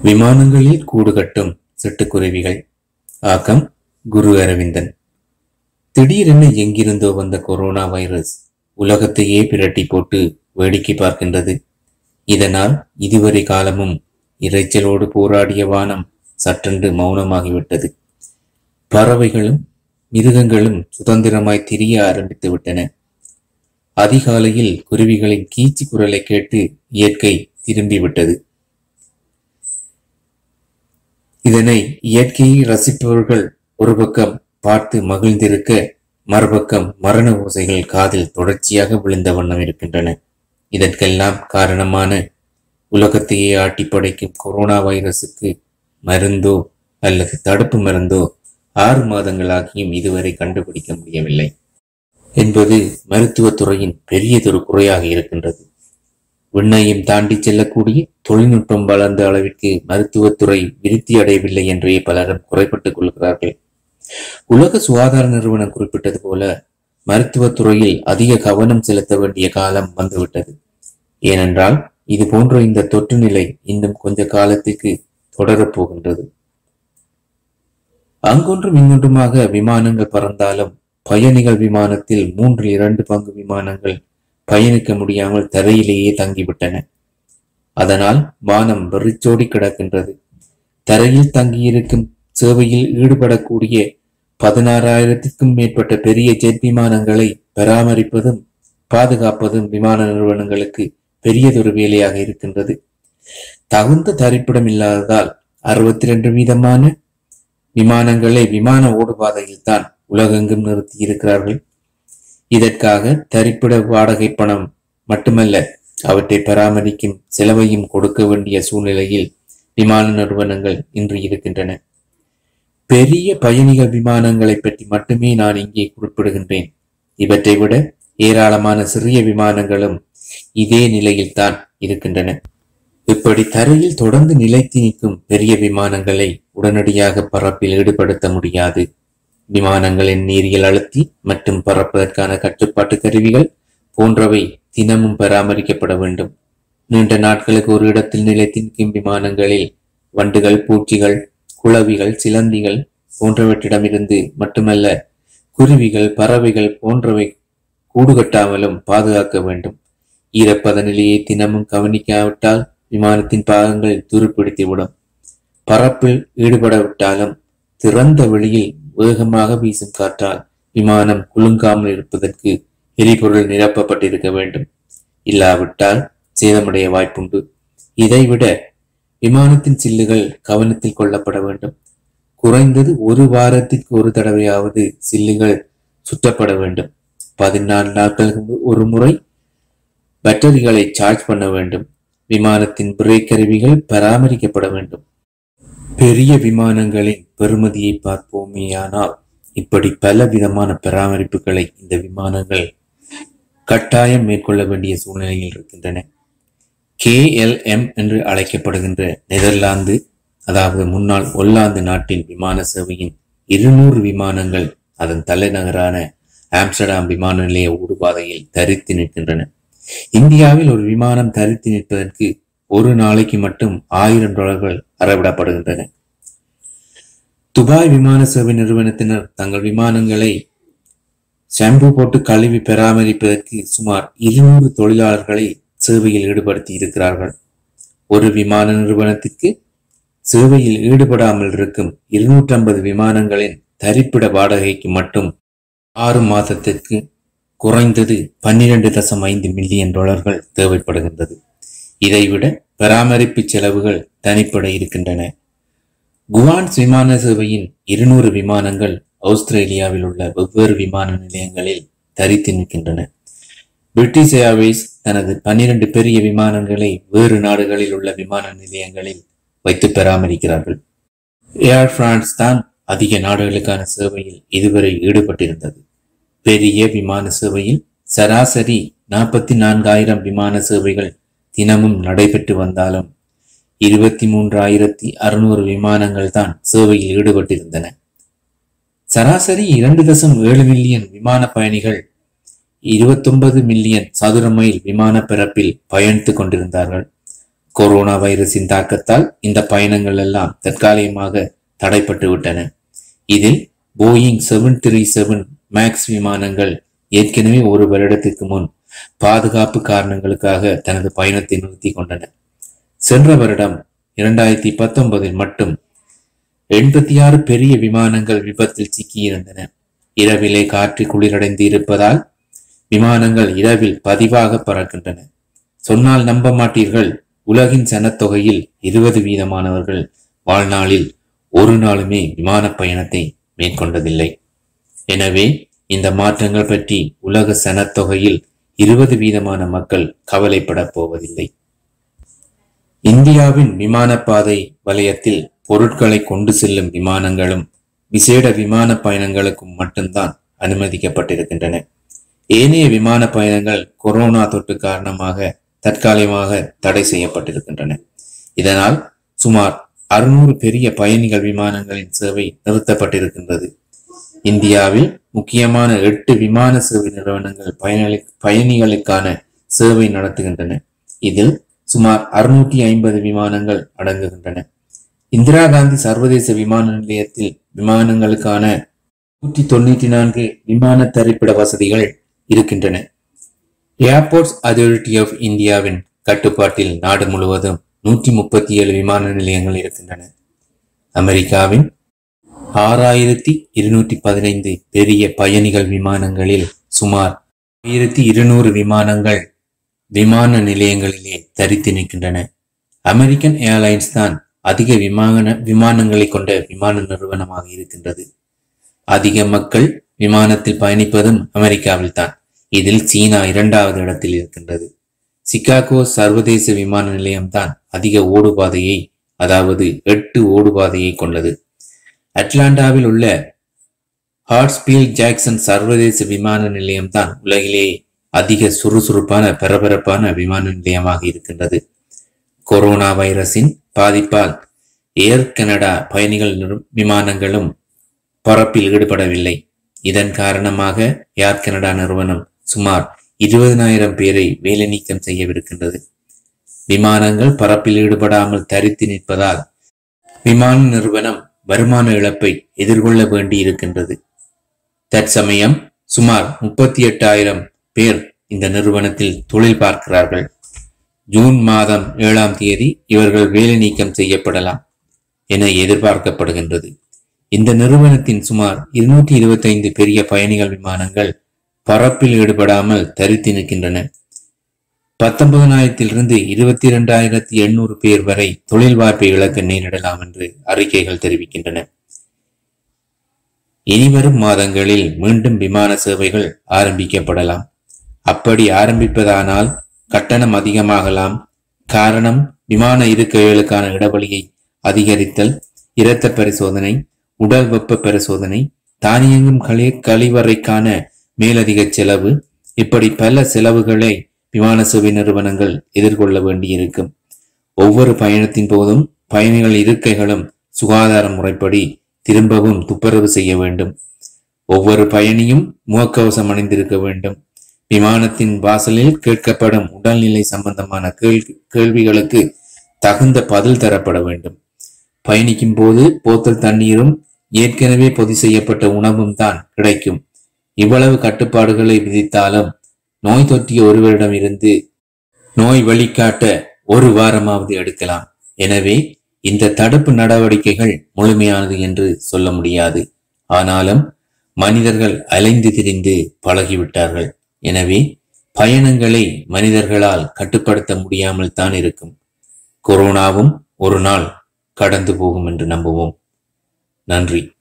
விமானங்களில் கூடு கட்டும் சிட்டுக்குருவிகள் ஆக்கம் குரு அரவிந்தன் திடீரென எங்கிருந்தோ வந்த கொரோனா வைரஸ் உலகத்தையே பிரட்டி போட்டு வேடிக்கை பார்க்கின்றது இதனால் இதுவரை காலமும் இரைச்சலோடு போராடிய வானம் சற்றென்று மௌனமாகிவிட்டது பறவைகளும் மிருகங்களும் சுதந்திரமாய் திரிய ஆரம்பித்து விட்டன அதிகாலையில் குருவிகளின் கீச்சு குரலை கேட்டு இயற்கை திரும்பிவிட்டது இதனை இயற்கையை ரசிப்பவர்கள் ஒரு பக்கம் பார்த்து மகிழ்ந்திருக்க மறுபக்கம் மரண ஓசைகள் காதில் தொடர்ச்சியாக விழுந்த வண்ணம் இருக்கின்றன இதற்கெல்லாம் காரணமான உலகத்தையே ஆட்டி படைக்கும் கொரோனா வைரசுக்கு மருந்தோ அல்லது தடுப்பு மருந்தோ ஆறு மாதங்களாகியும் இதுவரை கண்டுபிடிக்க முடியவில்லை என்பது மருத்துவத்துறையின் பெரியதொரு குறையாக இருக்கின்றது விண்ணையும் தாண்டி செல்லக்கூடிய தொழில்நுட்பம் வளர்ந்த அளவிற்கு மருத்துவத்துறை விருத்தி அடையவில்லை என்றே பலரும் குறைப்பட்டுக் கொள்கிறார்கள் உலக சுகாதார நிறுவனம் குறிப்பிட்டது போல மருத்துவத்துறையில் அதிக கவனம் செலுத்த வேண்டிய காலம் வந்துவிட்டது ஏனென்றால் இது போன்ற இந்த தொற்று நிலை இன்னும் கொஞ்ச காலத்துக்கு தொடரப் போகின்றது அங்கொன்றும் இங்கொன்றுமாக விமானங்கள் பறந்தாலும் பயணிகள் விமானத்தில் மூன்றில் இரண்டு பங்கு விமானங்கள் பயணிக்க முடியாமல் தரையிலேயே தங்கிவிட்டன அதனால் வானம் வெறிச்சோடி கிடக்கின்றது தரையில் தங்கியிருக்கும் சேவையில் ஈடுபடக்கூடிய பதினாறாயிரத்திற்கும் மேற்பட்ட பெரிய ஜெட் விமானங்களை பராமரிப்பதும் பாதுகாப்பதும் விமான நிறுவனங்களுக்கு பெரியதொரு வேலையாக இருக்கின்றது தகுந்த தரிப்பிடம் இல்லாததால் அறுபத்தி ரெண்டு வீதமான விமானங்களை விமான ஓடுபாதையில் தான் உலகெங்கும் நிறுத்தி இருக்கிறார்கள் இதற்காக தரிப்பிட வாடகை பணம் மட்டுமல்ல அவற்றை பராமரிக்கும் செலவையும் கொடுக்க வேண்டிய சூழ்நிலையில் விமான நிறுவனங்கள் இன்று இருக்கின்றன பெரிய பயணிகள் விமானங்களை பற்றி மட்டுமே நான் இங்கே குறிப்பிடுகின்றேன் இவற்றை விட ஏராளமான சிறிய விமானங்களும் இதே நிலையில் தான் இருக்கின்றன இப்படி தரையில் தொடர்ந்து நிலைத்து நிற்கும் பெரிய விமானங்களை உடனடியாக பறப்பில் ஈடுபடுத்த முடியாது விமானங்களின் நீரியல் அழுத்தி மற்றும் பறப்பதற்கான கட்டுப்பாட்டு கருவிகள் போன்றவை தினமும் பராமரிக்கப்பட வேண்டும் நீண்ட நாட்களுக்கு ஒரு இடத்தில் நிலைத்து நிற்கும் விமானங்களில் வண்டுகள் பூச்சிகள் குளவிகள் சிலந்திகள் போன்றவற்றிடமிருந்து மட்டுமல்ல குருவிகள் பறவைகள் போன்றவை கூடு கட்டாமலும் பாதுகாக்க வேண்டும் ஈரப்பத நிலையை தினமும் கவனிக்காவிட்டால் விமானத்தின் பாகங்கள் துருப்பிடித்துவிடும் பறப்பில் ஈடுபடவிட்டாலும் திறந்த வெளியில் வேகமாக வீசும் காற்றால் விமானம் குலுங்காமல் இருப்பதற்கு எரிபொருள் நிரப்பப்பட்டிருக்க வேண்டும் இல்லாவிட்டால் சேதமடைய வாய்ப்புண்டு இதைவிட விமானத்தின் சில்லுகள் கவனத்தில் கொள்ளப்பட வேண்டும் குறைந்தது ஒரு வாரத்திற்கு ஒரு தடவையாவது சில்லுகள் சுற்றப்பட வேண்டும் பதினாலு நாட்களுக்கு ஒரு முறை பேட்டரிகளை சார்ஜ் பண்ண வேண்டும் விமானத்தின் பிரேக் கருவிகள் பராமரிக்கப்பட வேண்டும் பெரிய விமானங்களின் பெறுமதியை பார்ப்போமேயானால் இப்படி பல விதமான பராமரிப்புகளை இந்த விமானங்கள் கட்டாயம் மேற்கொள்ள வேண்டிய சூழ்நிலையில் இருக்கின்றன கேஎல்எம் என்று அழைக்கப்படுகின்ற நெதர்லாந்து அதாவது முன்னாள் ஒல்லாந்து நாட்டின் விமான சேவையின் இருநூறு விமானங்கள் அதன் தலைநகரான ஆம்ஸ்டர்டாம் விமான நிலைய ஊடுபாதையில் தரித்து நிற்கின்றன இந்தியாவில் ஒரு விமானம் தரித்து நிற்பதற்கு ஒரு நாளைக்கு மட்டும் ஆயிரம் டாலர்கள் அறவிடப்படுகின்றன துபாய் விமான சேவை நிறுவனத்தினர் தங்கள் விமானங்களை ஷாம்பு போட்டு கழுவி பராமரிப்பதற்கு சுமார் இருநூறு தொழிலாளர்களை சேவையில் ஈடுபடுத்தி இருக்கிறார்கள் ஒரு விமான நிறுவனத்திற்கு சேவையில் ஈடுபடாமல் இருக்கும் இருநூற்றி ஐம்பது விமானங்களின் தரிப்பிட வாடகைக்கு மட்டும் ஆறு மாதத்திற்கு குறைந்தது பன்னிரண்டு தசம் ஐந்து மில்லியன் டாலர்கள் தேவைப்படுகின்றது இதைவிட பராமரிப்பு செலவுகள் தனிப்பட இருக்கின்றன குவான்ஸ் விமான சேவையின் இருநூறு விமானங்கள் ஆஸ்திரேலியாவில் உள்ள வெவ்வேறு விமான நிலையங்களில் தரித்து நிற்கின்றன பிரிட்டிஷ் ஏர்வேஸ் தனது பன்னிரண்டு பெரிய விமானங்களை வேறு நாடுகளில் உள்ள விமான நிலையங்களில் வைத்து பராமரிக்கிறார்கள் ஏர் பிரான்ஸ் தான் அதிக நாடுகளுக்கான சேவையில் இதுவரை ஈடுபட்டிருந்தது பெரிய விமான சேவையில் சராசரி நாற்பத்தி நான்காயிரம் விமான சேவைகள் தினமும் நடைபெற்று வந்தாலும் இருபத்தி மூன்றாயிரத்தி அறுநூறு விமானங்கள் தான் சேவையில் ஈடுபட்டிருந்தன சராசரி இரண்டு தசம் ஏழு மில்லியன் விமான பயணிகள் இருபத்தொன்பது மில்லியன் சதுர மைல் விமான பரப்பில் பயணித்துக் கொண்டிருந்தார்கள் கொரோனா வைரஸின் தாக்கத்தால் இந்த பயணங்கள் எல்லாம் தற்காலிகமாக தடைப்பட்டு விட்டன இதில் Boeing seven three seven max விமானங்கள் ஏற்கனவே ஒரு வருடத்திற்கு முன் பாதுகாப்பு காரணங்களுக்காக தனது பயணத்தை நிறுத்தி கொண்டன சென்ற வருடம் இரண்டாயிரத்தி பத்தொன்பதில் மட்டும் எண்பத்தி ஆறு பெரிய விமானங்கள் விபத்தில் சிக்கியிருந்தன இரவிலே காற்று குளிரடைந்து இருப்பதால் விமானங்கள் இரவில் பதிவாக பறக்கின்றன சொன்னால் நம்ப மாட்டீர்கள் உலகின் சனத்தொகையில் இருபது வீதமானவர்கள் வாழ்நாளில் ஒரு நாளுமே விமான பயணத்தை மேற்கொண்டதில்லை எனவே இந்த மாற்றங்கள் பற்றி உலக சனத்தொகையில் இருபது வீதமான மக்கள் கவலைப்படப் போவதில்லை இந்தியாவின் விமானப்பாதை வலயத்தில் பொருட்களை கொண்டு செல்லும் விமானங்களும் விசேட விமான பயணங்களுக்கும் மட்டும்தான் அனுமதிக்கப்பட்டிருக்கின்றன ஏனைய விமான பயணங்கள் கொரோனா தொற்று காரணமாக தற்காலிகமாக தடை செய்யப்பட்டிருக்கின்றன இதனால் சுமார் அறுநூறு பெரிய பயணிகள் விமானங்களின் சேவை நிறுத்தப்பட்டிருக்கின்றது இந்தியாவில் முக்கியமான எட்டு விமான சேவை நிறுவனங்கள் பயணி பயணிகளுக்கான சேவை நடத்துகின்றன இதில் சுமார் அறுநூற்றி ஐம்பது விமானங்கள் அடங்குகின்றன இந்திரா காந்தி சர்வதேச விமான நிலையத்தில் விமானங்களுக்கான நூற்றி தொண்ணூற்றி நான்கு விமான தரிப்பிட வசதிகள் இருக்கின்றன ஏர்போர்ட்ஸ் அத்தாரிட்டி ஆஃப் இந்தியாவின் கட்டுப்பாட்டில் நாடு முழுவதும் நூற்றி முப்பத்தி ஏழு விமான நிலையங்கள் இருக்கின்றன அமெரிக்காவின் ஆறாயிரத்தி இருநூற்றி பதினைந்து பெரிய பயணிகள் விமானங்களில் சுமார் ஆயிரத்தி இருநூறு விமானங்கள் விமான நிலையங்களிலே தரித்து நிற்கின்றன அமெரிக்கன் ஏர்லைன்ஸ் தான் அதிக விமான விமானங்களை கொண்ட விமான நிறுவனமாக இருக்கின்றது அதிக மக்கள் விமானத்தில் பயணிப்பதும் அமெரிக்காவில் தான் இதில் சீனா இரண்டாவது இடத்தில் இருக்கின்றது சிகாகோ சர்வதேச விமான நிலையம்தான் அதிக ஓடுபாதையை அதாவது எட்டு ஓடுபாதையை கொண்டது அட்லாண்டாவில் உள்ள ஹார்ட்ஸ்பீல் ஜாக்சன் சர்வதேச விமான நிலையம்தான் உலகிலேயே அதிக சுறுசுறுப்பான பரபரப்பான விமான நிலையமாக இருக்கின்றது கொரோனா வைரஸின் பாதிப்பால் ஏர் கனடா பயணிகள் நிறு- விமானங்களும் பறப்பில் ஈடுபடவில்லை இதன் காரணமாக ஏர் கனடா நிறுவனம் சுமார் இருபதனாயிரம் பேரை வேலை நீக்கம் செய்யவிருக்கின்றது விமானங்கள் பறப்பில் ஈடுபடாமல் தரித்து நிற்பதால் விமான நிறுவனம் வருமான இழப்பை எதிர்கொள்ள வேண்டி இருக்கின்றது தற்சமயம் சுமார் முப்பத்தி எட்டாயிரம் பேர் இந்த நிறுவனத்தில் தொழில் பார்க்கிறார்கள் ஜூன் மாதம் ஏழாம் தேதி இவர்கள் வேலை நீக்கம் செய்யப்படலாம் என எதிர்பார்க்கப்படுகின்றது இந்த நிறுவனத்தின் சுமார் இருநூற்றி இருபத்தைந்து பெரிய பயணிகள் விமானங்கள் பறப்பில் ஈடுபடாமல் தரித்து நிற்கின்றன பத்தொன்பதனாயிரத்திலிருந்து இருபத்தி இரண்டாயிரத்தி எண்ணூறு பேர் வரை தொழில் வாய்ப்பை இழக்க நேரிடலாம் என்று அறிக்கைகள் தெரிவிக்கின்றன இனிவரும் மாதங்களில் மீண்டும் விமான சேவைகள் ஆரம்பிக்கப்படலாம் அப்படி ஆரம்பிப்பதானால் கட்டணம் அதிகமாகலாம் காரணம் விமான இருக்கைகளுக்கான இடைவெளியை அதிகரித்தல் இரத்த பரிசோதனை உடல் வெப்ப பரிசோதனை தானியங்கும் களி கழிவறைக்கான மேலதிக செலவு இப்படி பல செலவுகளை விமான சேவை நிறுவனங்கள் எதிர்கொள்ள வேண்டியிருக்கும் ஒவ்வொரு பயணத்தின் போதும் பயணிகள் இருக்கைகளும் சுகாதார முறைப்படி திரும்பவும் துப்புரவு செய்ய வேண்டும் ஒவ்வொரு பயணியும் முகக்கவசம் அணிந்திருக்க வேண்டும் விமானத்தின் வாசலில் கேட்கப்படும் உடல்நிலை சம்பந்தமான கேள்வி கேள்விகளுக்கு தகுந்த பதில் தரப்பட வேண்டும் பயணிக்கும் போது போத்தல் தண்ணீரும் ஏற்கனவே பொதி செய்யப்பட்ட உணவும் தான் கிடைக்கும் இவ்வளவு கட்டுப்பாடுகளை விதித்தாலும் நோய் தொற்றிய ஒருவரிடம் இருந்து நோய் வழிகாட்ட ஒரு வாரமாவது எடுக்கலாம் எனவே இந்த தடுப்பு நடவடிக்கைகள் முழுமையானது என்று சொல்ல முடியாது ஆனாலும் மனிதர்கள் அலைந்து திரிந்து பழகிவிட்டார்கள் எனவே பயணங்களை மனிதர்களால் கட்டுப்படுத்த முடியாமல் தான் இருக்கும் கொரோனாவும் ஒரு நாள் கடந்து போகும் என்று நம்புவோம் நன்றி